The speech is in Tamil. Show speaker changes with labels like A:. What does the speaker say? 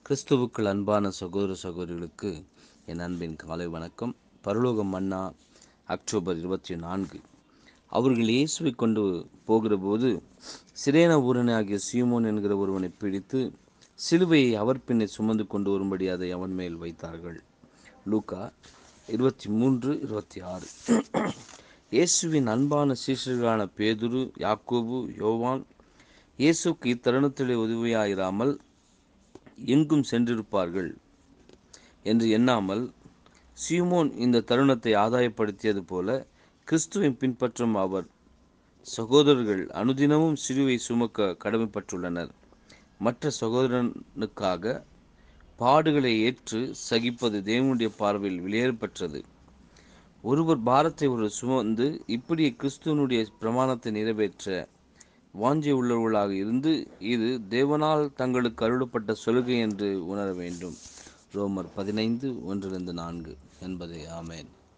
A: கிறிஸ்துவுக்குள் அன்பான சகோதர சகோதரிகளுக்கு என் அன்பின் காலை வணக்கம் பரலோக மன்னா அக்டோபர் இருபத்தி நான்கு அவர்கள் இயேசுவை கொண்டு போகிறபோது சிரேன ஊரனை ஆகிய சீமோன் என்கிற ஒருவனை பிடித்து சிலுவையை அவர் பின்னே சுமந்து கொண்டு வரும்படி அதை அவன் மேல் வைத்தார்கள் லூக்கா இருபத்தி மூன்று இருபத்தி ஆறு இயேசுவின் அன்பான சீஷர்களான பேதுரு யாக்கோபு யோவான் இயேசுக்கு இத்தருணத்திலே உதவியாயிராமல் எங்கும் சென்றிருப்பார்கள் என்று எண்ணாமல் சியூமோன் இந்த தருணத்தை ஆதாயப்படுத்தியது போல கிறிஸ்துவை பின்பற்றும் அவர் சகோதரர்கள் அனுதினமும் சிலுவை சுமக்க கடமைப்பட்டுள்ளனர் மற்ற சகோதரனுக்காக பாடுகளை ஏற்று சகிப்பது தேவனுடைய பார்வையில் வெளியேறப்பட்டது ஒருவர் பாரத்தை ஒரு சுமந்து இப்படியே கிறிஸ்துவனுடைய பிரமாணத்தை நிறைவேற்ற வாஞ்சை உள்ளவர்களாக இருந்து இது தேவனால் தங்களுக்கு அருளப்பட்ட சொல்கை என்று உணர வேண்டும் ரோமர் பதினைந்து ஒன்றிலிருந்து நான்கு என்பதே ஆமேன்